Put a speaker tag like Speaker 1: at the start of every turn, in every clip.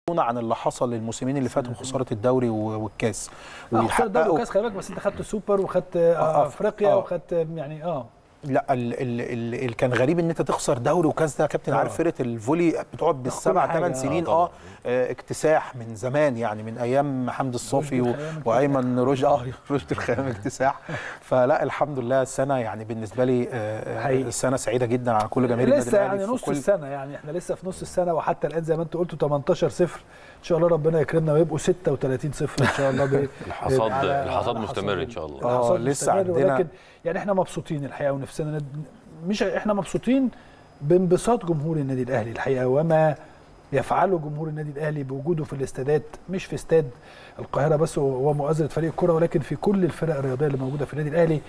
Speaker 1: عن اللي حصل الموسمين اللي فاتوا خساره الدوري و- والكاس
Speaker 2: خساره الدوري
Speaker 1: ويحققوا-
Speaker 2: والكاس خلي بالك بس انت خدت سوبر وخدت
Speaker 1: آه،
Speaker 2: آه،
Speaker 1: آه،
Speaker 2: افريقيا
Speaker 1: آه.
Speaker 2: وخدت يعني اه
Speaker 1: لا ال ال ال ال كان غريب ان انت تخسر دوري وكاس ده يا كابتن
Speaker 2: آه.
Speaker 1: عارف فرقه الفولي بتقعد بالسبع
Speaker 2: حاجة.
Speaker 1: ثمان
Speaker 2: آه،
Speaker 1: سنين
Speaker 3: طبعاً.
Speaker 1: اه آه، اكتساح من زمان يعني من ايام حمد الصافي و-
Speaker 2: الخيام
Speaker 1: وايمن رشدي اه رشدي الخيام اكتساح فلا الحمد لله السنه يعني بالنسبه لي آه،
Speaker 2: حقيقي.
Speaker 1: آه، سنه سعيده جدا على كل جماهير النادي
Speaker 2: لسه
Speaker 1: الأهلي
Speaker 2: يعني
Speaker 1: في
Speaker 2: نص
Speaker 1: كل-
Speaker 2: السنه يعني احنا لسه في نص السنه وحتى الان زي ما انت قلت 18 صفر ان شاء الله ربنا يكرمنا ويبقوا 36 صفر ان شاء الله ب-
Speaker 3: الحصاد
Speaker 2: على-
Speaker 3: الحصاد
Speaker 2: على
Speaker 3: مستمر
Speaker 2: حصاد
Speaker 3: ان شاء الله
Speaker 1: آه،
Speaker 2: الحصاد
Speaker 1: لسه
Speaker 2: مستمر،
Speaker 1: عندنا-
Speaker 2: ولكن يعني احنا مبسوطين الحقيقه ونفسنا ند- مش احنا مبسوطين بانبساط جمهور النادي الاهلي الحقيقه وما يفعله جمهور النادي الاهلي بوجوده في الاستادات مش في استاد القاهره بس ومؤازره فريق الكره ولكن في كل الفرق الرياضيه اللي موجوده في النادي الاهلي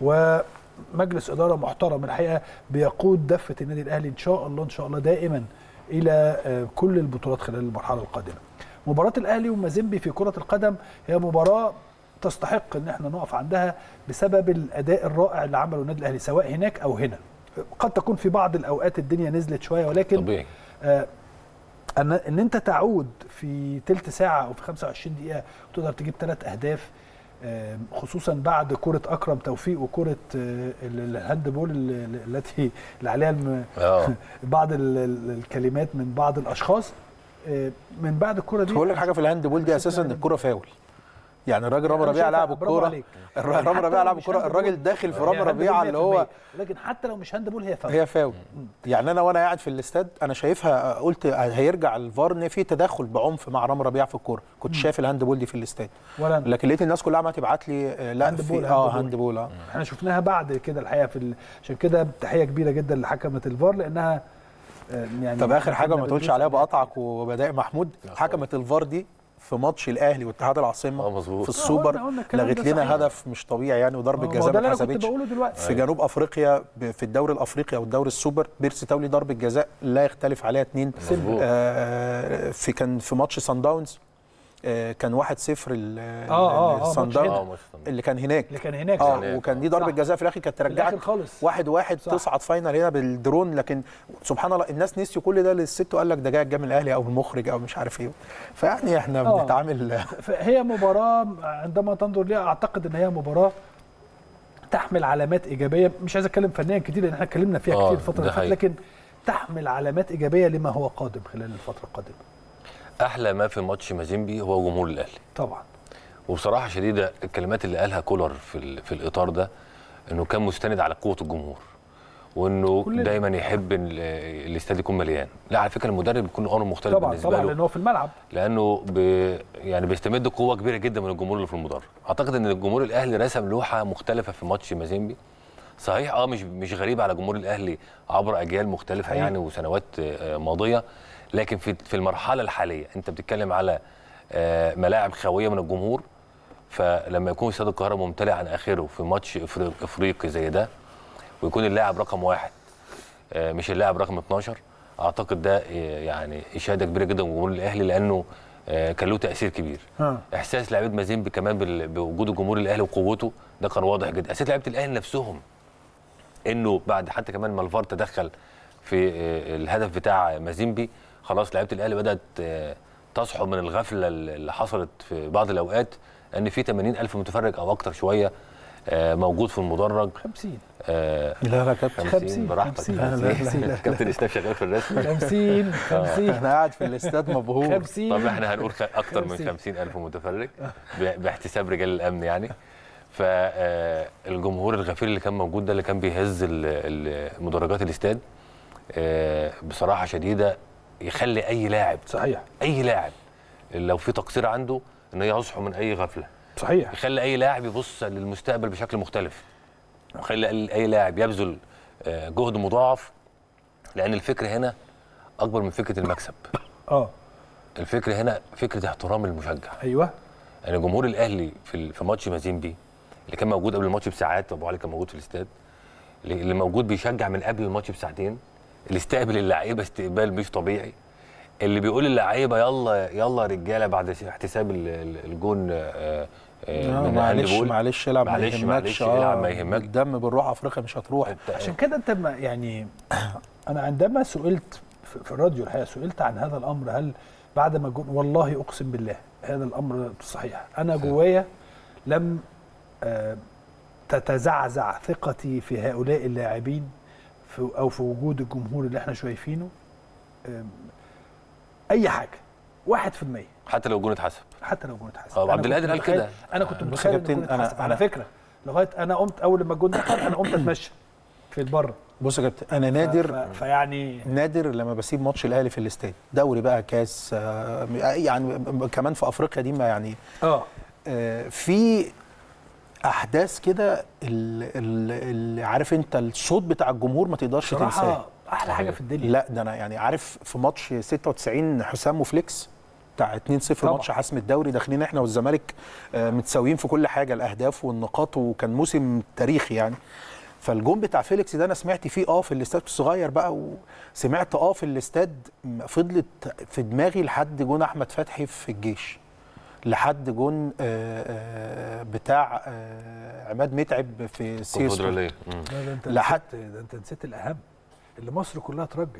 Speaker 2: ومجلس اداره محترم الحقيقه بيقود دفه النادي الاهلي ان شاء الله ان شاء الله دائما الى آه، كل البطولات خلال المرحله القادمه. مباراه الاهلي ومازيمبي في كره القدم هي مباراه تستحق ان احنا نقف عندها بسبب الاداء الرائع اللي عمله النادي الاهلي سواء هناك او هنا. قد تكون في بعض الاوقات الدنيا نزلت شويه ولكن
Speaker 3: طبيعي
Speaker 2: آه، ان ان انت تعود في تلت ساعه او في 25 دقيقه وتقدر تجيب ثلاث اهداف آه، خصوصا بعد كره اكرم توفيق وكره آه، ال- الهاند بول ال- ال- التي اللي عليها الم-
Speaker 3: اه
Speaker 2: بعض ال- ال- الكلمات من بعض الاشخاص آه، من بعد الكره دي
Speaker 1: هقول لك حاجه في الهاند بول دي اساسا ان الكره فاول يعني الراجل رامي
Speaker 2: أنا
Speaker 1: ربيعه
Speaker 2: شايفها-
Speaker 1: لعب
Speaker 2: برافو
Speaker 1: الكوره
Speaker 2: عليك.
Speaker 1: الر-
Speaker 2: يعني
Speaker 1: رامي
Speaker 2: حتى
Speaker 1: ربيعه
Speaker 2: لو
Speaker 1: لعب
Speaker 2: مش
Speaker 1: الكوره
Speaker 2: هاند
Speaker 1: الراجل
Speaker 2: بول،
Speaker 1: داخل في
Speaker 2: هي
Speaker 1: رامي
Speaker 2: هاند
Speaker 1: ربيعه
Speaker 2: بول
Speaker 1: اللي هو
Speaker 2: 100%. لكن حتى لو مش هاند بول هي فاول
Speaker 1: هي فاول يعني انا وانا قاعد في الاستاد انا شايفها قلت هيرجع الفار ان في تدخل بعنف مع رامي ربيعه في الكوره كنت شايف الهاند بول دي في الاستاد
Speaker 2: ولا أنا.
Speaker 1: لكن لقيت الناس كلها عماله تبعت لي آه، لا
Speaker 2: هاند
Speaker 1: في
Speaker 2: بول،
Speaker 1: اه
Speaker 2: هاند
Speaker 1: هاند بول اه
Speaker 2: احنا شفناها بعد كده الحقيقه في ال... عشان كده تحيه كبيره جدا لحكمه الفار لانها آه، يعني
Speaker 1: طب اخر حاجه
Speaker 2: كنا
Speaker 1: ما تقولش
Speaker 2: بندوس
Speaker 1: عليها
Speaker 2: عليها.
Speaker 1: بقطعك وبدائع محمود حكمه الفار دي في ماتش الاهلي واتحاد العاصمه
Speaker 3: اه مظبوط.
Speaker 1: في السوبر
Speaker 2: قلنا- قلنا الكلام
Speaker 1: لغت
Speaker 2: ده
Speaker 1: لنا
Speaker 2: صحيح.
Speaker 1: هدف مش طبيعي يعني وضربه
Speaker 2: آه، ما هو
Speaker 1: جزاء
Speaker 2: ده اللي
Speaker 1: ما
Speaker 2: انا كنت
Speaker 1: اتحسبتش
Speaker 2: بقوله دلوقتي
Speaker 1: في جنوب افريقيا ب- في الدوري الافريقي او الدوري السوبر بيرسي تاولي ضربه جزاء لا يختلف عليها اثنين
Speaker 3: مظبوط.
Speaker 1: آه في كان في ماتش سان داونز آه كان 1-0 ال-
Speaker 2: آه، آه، آه،
Speaker 1: السان
Speaker 2: ماتش
Speaker 1: داونز
Speaker 3: اه ماتش طبيعي.
Speaker 1: اللي كان هناك
Speaker 2: اللي كان هناك
Speaker 1: اه
Speaker 2: صح.
Speaker 1: وكان دي ضربه
Speaker 2: صح.
Speaker 1: جزاء في الاخر كانت
Speaker 2: في الاخر
Speaker 1: ترجعك
Speaker 2: خالص
Speaker 1: واحد واحد
Speaker 2: صح.
Speaker 1: تصعد فاينل هنا بالدرون لكن سبحان الله الناس نسيوا كل ده للست وقال لك ده جاي الجامع الاهلي او المخرج او مش عارف ايه فيعني احنا
Speaker 2: آه.
Speaker 1: بنتعامل
Speaker 2: فهي مباراه عندما تنظر ليها اعتقد ان هي مباراه تحمل علامات ايجابيه مش عايز اتكلم فنيا كتير لان احنا اتكلمنا فيها
Speaker 3: آه،
Speaker 2: كتير الفتره
Speaker 3: ده
Speaker 2: اللي فاتت
Speaker 3: حقيقي.
Speaker 2: لكن تحمل علامات ايجابيه لما هو قادم خلال الفتره القادمه
Speaker 3: احلى ما في ماتش مازيمبي هو جمهور الاهلي
Speaker 2: طبعا
Speaker 3: وبصراحه شديده الكلمات اللي قالها كولر في ال- في الاطار ده انه كان مستند على قوه الجمهور وانه
Speaker 2: كلنا.
Speaker 3: دايما يحب ال- الاستاد يكون مليان لا على فكره المدرب بيكون امر مختلف
Speaker 2: طبعا
Speaker 3: بالنسبه
Speaker 2: طبعا
Speaker 3: له
Speaker 2: لان هو في الملعب
Speaker 3: لانه ب... يعني بيستمد قوه كبيره جدا من الجمهور اللي في المدرج اعتقد ان الجمهور الاهلي رسم لوحه مختلفه في ماتش مازيمبي صحيح اه مش مش غريب على جمهور الاهلي عبر اجيال مختلفه
Speaker 2: حقيقي.
Speaker 3: يعني وسنوات آه، ماضيه لكن في في المرحله الحاليه انت بتتكلم على آه، ملاعب خاويه من الجمهور فلما يكون استاد القاهره ممتلئ عن اخره في ماتش إفريق- افريقي زي ده ويكون اللاعب رقم واحد آه، مش اللاعب رقم 12 اعتقد ده آه، يعني اشاده كبيره جدا من جمهور الاهلي لانه آه، كان له تاثير كبير
Speaker 2: ها.
Speaker 3: احساس لعيبه مازيمبي كمان بال- بوجود الجمهور الاهلي وقوته ده كان واضح جدا احساس لعيبه الاهلي نفسهم انه بعد حتى كمان ما الفار تدخل في آه، الهدف بتاع مازيمبي خلاص لعيبه الاهلي بدات آه، تصحو من الغفله اللي حصلت في بعض الاوقات ان في 80 الف متفرج او اكتر شويه آه، موجود في المدرج
Speaker 2: 50
Speaker 3: آه،
Speaker 1: لا لا كابتن
Speaker 3: 50
Speaker 2: 50
Speaker 3: براحتك
Speaker 2: 50
Speaker 1: لا، لا، لا، لا.
Speaker 3: كابتن اسلام شغال في الرسم
Speaker 2: 50 50
Speaker 1: انا قاعد في الاستاد مبهور
Speaker 2: 50
Speaker 3: طب احنا هنقول خ- اكتر من
Speaker 2: 50.
Speaker 3: 50 الف متفرج ب- باحتساب رجال الامن يعني فالجمهور الغفير اللي كان موجود ده اللي كان بيهز ال- ال- مدرجات الاستاد آه، بصراحه شديده يخلي اي لاعب
Speaker 2: صحيح
Speaker 3: اي لاعب لو في تقصير عنده ان يصحو من اي غفله
Speaker 2: صحيح
Speaker 3: يخلي اي لاعب يبص للمستقبل بشكل مختلف يخلي أي- اي لاعب يبذل آه، جهد مضاعف لان الفكر هنا اكبر من فكره المكسب
Speaker 2: اه
Speaker 3: الفكر هنا فكره احترام المشجع
Speaker 2: ايوه
Speaker 3: يعني جمهور الاهلي في ال- في ماتش مازيمبي اللي كان موجود قبل الماتش بساعات ابو علي كان موجود في الاستاد اللي اللي موجود بيشجع من قبل الماتش بساعتين اللي استقبل اللعيبه استقبال مش طبيعي اللي بيقول للعيبه يلا يلا يا رجاله بعد احتساب ال- ال- الجون آه، آه،
Speaker 1: لا،
Speaker 3: من
Speaker 1: معلش
Speaker 3: هاندبول.
Speaker 1: معلش العب ما
Speaker 3: معلش
Speaker 1: يهمكش
Speaker 3: معلش
Speaker 1: آه،
Speaker 3: العب ما يهمك
Speaker 1: الدم بالروح افريقيا مش هتروح
Speaker 3: أنت-
Speaker 2: عشان كده انت ما يعني انا عندما سئلت في في الراديو الحقيقه سئلت عن هذا الامر هل بعد ما جون والله اقسم بالله هذا الامر صحيح انا جوايا لم آه، تتزعزع ثقتي في هؤلاء اللاعبين في او في وجود الجمهور اللي احنا شايفينه آم، اي حاجه واحد في المية
Speaker 3: حتى لو الجون اتحسب
Speaker 2: حتى لو جون اتحسب
Speaker 3: اه،
Speaker 2: أنا
Speaker 3: عبد
Speaker 2: كنت
Speaker 3: القادر قال
Speaker 2: متخيل-
Speaker 3: كده.
Speaker 2: انا كنت
Speaker 1: بص يا
Speaker 2: متخيل ان
Speaker 1: كابتن،
Speaker 2: الجون
Speaker 1: أنا-
Speaker 2: اتحسب على
Speaker 1: أنا-
Speaker 2: فكره لغايه انا قمت اول لما الجون دخل انا قمت اتمشى في البر
Speaker 1: بص يا كابتن انا نادر
Speaker 2: ف- فيعني
Speaker 1: نادر لما بسيب ماتش الاهلي في الاستاد دوري بقى كاس آه، يعني كمان في افريقيا دي ما يعني
Speaker 2: اه
Speaker 1: آه، في احداث كده اللي عارف انت الصوت بتاع الجمهور ما تقدرش تنساه
Speaker 2: بصراحه احلى حاجه في الدنيا
Speaker 1: لا ده انا يعني عارف في ماتش 96 حسام وفليكس بتاع 2-0
Speaker 2: طبعا.
Speaker 1: ماتش حسم الدوري داخلين احنا والزمالك آه، متساويين في كل حاجه الاهداف والنقاط وكان موسم تاريخي يعني فالجون بتاع فيليكس ده انا سمعت فيه اه في الاستاد صغير بقى وسمعت اه في الاستاد م- فضلت في دماغي لحد جون احمد فتحي في الجيش لحد جون آه، آه، بتاع آه، عماد متعب في سيسو
Speaker 3: كونفدراليه مم.
Speaker 2: لا ده انت
Speaker 1: لحد-
Speaker 2: نسيت ده انت نسيت الاهم اللي مصر كلها اترجت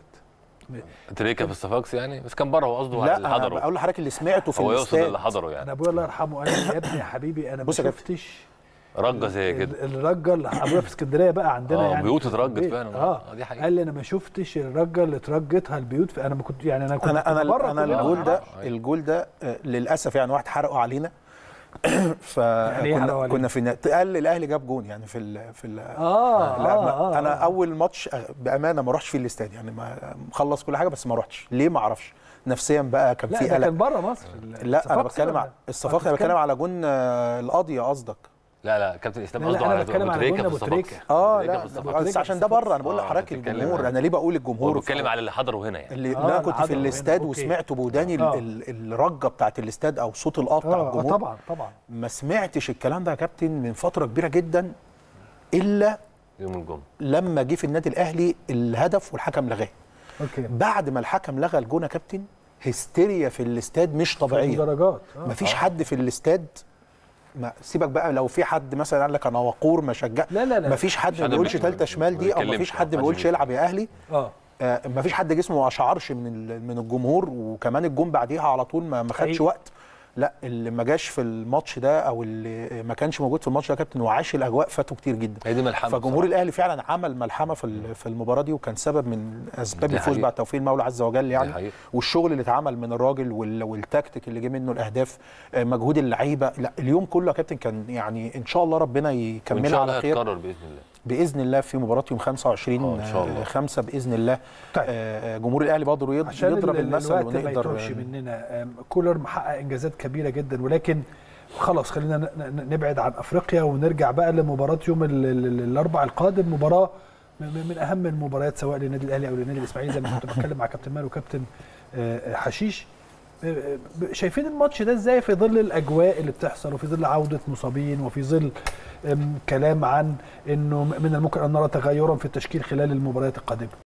Speaker 3: تريكا في الصفاقس يعني بس كان بره هو قصده على
Speaker 1: لا
Speaker 3: اللي
Speaker 1: انا
Speaker 3: حضره
Speaker 1: بقول لحضرتك اللي سمعته في
Speaker 3: هو يقصد اللي
Speaker 1: الاستاد
Speaker 3: حضره
Speaker 2: انا
Speaker 3: يعني
Speaker 2: ابويا الله يرحمه قال لي يا ابني يا حبيبي انا ما
Speaker 1: بص يا كابتن.
Speaker 2: شفتش
Speaker 3: رجه زي كده
Speaker 2: ال- الرجه اللي ابويا في اسكندريه بقى عندنا
Speaker 3: آه،
Speaker 2: يعني
Speaker 3: بيوت
Speaker 2: في
Speaker 3: اترجت
Speaker 2: البيت.
Speaker 3: فعلا.
Speaker 2: اه
Speaker 3: آه، دي حقيقة.
Speaker 2: قال لي انا ما شفتش الرجه اللي اترجتها البيوت في انا ما كنت يعني انا كنت
Speaker 1: انا انا
Speaker 2: بره
Speaker 1: انا
Speaker 2: كلنا
Speaker 1: الجول
Speaker 2: ما
Speaker 1: ده
Speaker 2: نعرفش.
Speaker 3: أيوة.
Speaker 1: الجول ده آه، للاسف يعني واحد حرقه علينا
Speaker 2: إيه حرقه
Speaker 1: فكنا
Speaker 2: علينا؟
Speaker 1: كنا في النا- قال الاهلي جاب جون يعني في ال في ال
Speaker 2: اه
Speaker 1: لا
Speaker 2: اه,
Speaker 1: ما
Speaker 2: آه
Speaker 1: انا
Speaker 2: آه.
Speaker 1: اول ماتش آه، بامانه ما رحتش فيه الاستاد يعني ما مخلص كل حاجه بس ما رحتش ليه ما اعرفش نفسيا بقى كان
Speaker 2: لا
Speaker 1: في
Speaker 2: ده
Speaker 1: قلق
Speaker 2: كان بره مصر
Speaker 1: لا انا
Speaker 2: الصفاقسي
Speaker 1: بتكلم
Speaker 2: ولا؟
Speaker 1: على الصفاقسي انا
Speaker 2: بتتكلم-
Speaker 1: بتكلم على جون آه، القاضيه قصدك
Speaker 3: لا لا كابتن اسلام
Speaker 2: لا، لا،
Speaker 3: قصده
Speaker 2: أنا
Speaker 3: على
Speaker 2: بتكلم
Speaker 3: أبو
Speaker 2: على
Speaker 3: تريكة
Speaker 2: جون
Speaker 3: في
Speaker 2: أبو
Speaker 3: الصفاقس.
Speaker 2: تريكة.
Speaker 1: اه
Speaker 3: تريكة في
Speaker 1: لا
Speaker 3: الصفاقس.
Speaker 1: بس عشان ده بره انا بقول
Speaker 3: آه،
Speaker 1: لحضرتك
Speaker 3: بتتكلم
Speaker 1: الجمهور
Speaker 3: عن-
Speaker 1: انا ليه بقول
Speaker 3: هو
Speaker 1: الجمهور
Speaker 3: بيتكلم على اللي حضره هنا يعني
Speaker 1: اللي,
Speaker 2: آه،
Speaker 1: اللي انا
Speaker 2: اللي
Speaker 1: كنت في
Speaker 2: حضروا هنا،
Speaker 1: الاستاد
Speaker 2: أوكي.
Speaker 1: وسمعت بوداني ال-
Speaker 2: آه.
Speaker 1: ال- الرجه بتاعت الاستاد او صوت الاه بتاع
Speaker 2: اه آه،
Speaker 1: الجمهور
Speaker 2: طبعا طبعا
Speaker 1: ما سمعتش الكلام ده يا كابتن من فتره كبيره جدا الا
Speaker 3: يوم الجمعه
Speaker 1: لما جه في النادي الاهلي الهدف والحكم لغاه
Speaker 2: اوكي
Speaker 1: بعد ما الحكم لغى الجون يا كابتن هستيريا في الاستاد مش طبيعيه
Speaker 2: درجات آه.
Speaker 1: مفيش حد في الاستاد ما سيبك بقى لو في حد مثلا قال لك انا وقور ما شجع
Speaker 2: لا، لا، لا.
Speaker 1: مفيش حد
Speaker 3: مفيش
Speaker 1: ما
Speaker 3: حد
Speaker 1: بيقولش
Speaker 3: بي-
Speaker 1: ثالثه شمال دي او
Speaker 3: بيتكلمش،
Speaker 1: مفيش
Speaker 3: آه،
Speaker 1: حد ما بيقولش
Speaker 3: محدش
Speaker 1: يلعب يا اهلي
Speaker 2: اه
Speaker 1: آه، مفيش حد جسمه ما اشعرش من ال- من الجمهور وكمان الجون بعديها على طول ما ما خدش
Speaker 2: حقيقي.
Speaker 1: وقت لا اللي ما جاش في الماتش ده او اللي ما كانش موجود في الماتش ده يا كابتن وعاش الاجواء فاتوا كتير جدا
Speaker 3: هي دي ملحمه
Speaker 1: فجمهور
Speaker 3: بصراحة.
Speaker 1: الاهلي فعلا عمل ملحمه في ال- في المباراه دي وكان سبب من اسباب
Speaker 3: دي
Speaker 1: الفوز
Speaker 3: حقيقة.
Speaker 1: بعد توفيق المولى عز وجل يعني
Speaker 3: حقيقة.
Speaker 1: والشغل اللي اتعمل من الراجل وال- والتكتيك اللي جه منه الاهداف آه، مجهود اللعيبه لا اليوم كله يا كابتن كان يعني ان شاء الله ربنا
Speaker 3: وان
Speaker 1: يكملها
Speaker 3: شاء الله
Speaker 1: على خير
Speaker 3: هتكرر باذن الله
Speaker 1: باذن الله في مباراه يوم 25
Speaker 3: آه، إن شاء الله.
Speaker 1: 5 باذن الله
Speaker 2: طيب.
Speaker 1: آه، جمهور الاهلي برضه يض-
Speaker 2: عشان
Speaker 1: يضرب
Speaker 2: ال- ال-
Speaker 1: المثل
Speaker 2: الوقت ما
Speaker 1: ونقدر
Speaker 2: يتوهش مننا آم، كولر محقق انجازات كبيره جدا ولكن خلاص خلينا ن- ن- نبعد عن افريقيا ونرجع بقى لمباراه يوم ال- ال- ال- الاربع القادم مباراه م- م- من اهم المباريات سواء للنادي الاهلي او للنادي الاسماعيلي زي ما كنت بتكلم مع كابتن مال وكابتن آه، آه، حشيش آه، آه، ب- شايفين الماتش ده ازاي في ظل الاجواء اللي بتحصل وفي ظل عوده مصابين وفي ظل آم، كلام عن انه من الممكن ان نرى تغيرا في التشكيل خلال المباريات القادمه